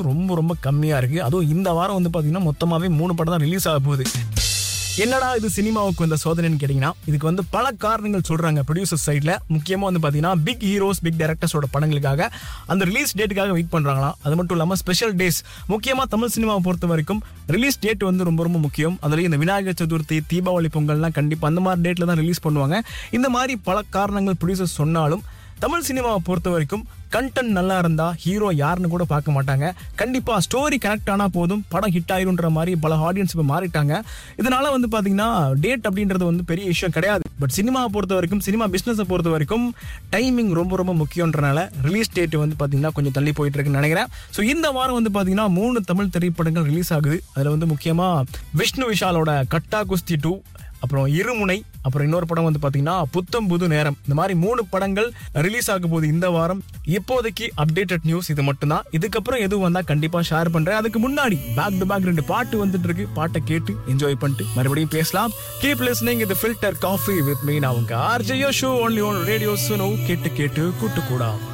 ரொம்ப ரொம்ப கம்மியா இருக்கு அதுவும் இந்த வாரம் வந்து பாத்தீங்கன்னா மொத்தமாவே மூணு படம் தான் ரிலீஸ் ஆக போகுது என்னடா இது சினிமாவுக்கு வந்த சோதனைன்னு கேட்டீங்கன்னா இதுக்கு வந்து பல காரணங்கள் சொல்றாங்க ப்ரொடியூசர் சைட்ல முக்கியமா வந்து பாத்தீங்கன்னா பிக் ஹீரோஸ் பிக் டைரக்டர்ஸோட படங்களுக்காக அந்த ரிலீஸ் டேட்டுக்காக வெயிட் பண்றாங்களாம் அது மட்டும் இல்லாம ஸ்பெஷல் டேஸ் முக்கியமா தமிழ் சினிமாவை பொறுத்த வரைக்கும் ரிலீஸ் டேட் வந்து ரொம்ப ரொம்ப முக்கியம் அதுலயும் இந்த விநாயகர் சதுர்த்தி தீபாவளி பொங்கல்லாம் கண்டிப்பா அந்த மாதிரி டேட்ல தான் ரிலீஸ் பண்ணுவாங்க இந்த மாதிரி பல காரணங்கள் ப்ரொடியூசர் சொன்னாலும் தமிழ் சினிமாவை பொறுத்த வரைக்கும் கண்டென்ட் நல்லா இருந்தா ஹீரோ யாருன்னு கூட பார்க்க மாட்டாங்க கண்டிப்பா ஸ்டோரி கனெக்ட் ஆனா போதும் படம் ஹிட் ஆயிருன்ற மாதிரி பல ஆடியன்ஸ் இப்போ மாறிட்டாங்க இதனால வந்து பாத்தீங்கன்னா டேட் அப்படின்றது வந்து பெரிய விஷயம் கிடையாது பட் சினிமாவை பொறுத்த வரைக்கும் சினிமா பிசினஸை பொறுத்த வரைக்கும் டைமிங் ரொம்ப ரொம்ப முக்கியன்றனால ரிலீஸ் டேட் வந்து பாத்தீங்கன்னா கொஞ்சம் தள்ளி போயிட்டு இருக்குன்னு நினைக்கிறேன் ஸோ இந்த வாரம் வந்து பாத்தீங்கன்னா மூணு தமிழ் திரைப்படங்கள் ரிலீஸ் ஆகுது அதுல வந்து முக்கியமா விஷ்ணு விஷாலோட கட்டா குஸ்தி டூ அப்புறம் இருமுனை அப்புறம் இன்னொரு படம் வந்து பாத்தீங்கன்னா புத்தம் புது நேரம் இந்த மாதிரி மூணு படங்கள் ரிலீஸ் ஆக போகுது இந்த வாரம் இப்போதைக்கு அப்டேட்டட் நியூஸ் இது மட்டும்தான் இதுக்கப்புறம் எதுவும் வந்தா கண்டிப்பா ஷேர் பண்றேன் அதுக்கு முன்னாடி பேக் டு பேக் ரெண்டு பாட்டு வந்துட்டு இருக்கு பாட்டை கேட்டு என்ஜாய் பண்ணிட்டு மறுபடியும் பேசலாம் கீப் லிஸ்னிங் இது ஃபில்டர் காஃபி வித் மீன் அவங்க ஆர்ஜியோ ஷோ ஒன்லி ஒன் ரேடியோ சுனோ கேட்டு கேட்டு கூட்டு கூடா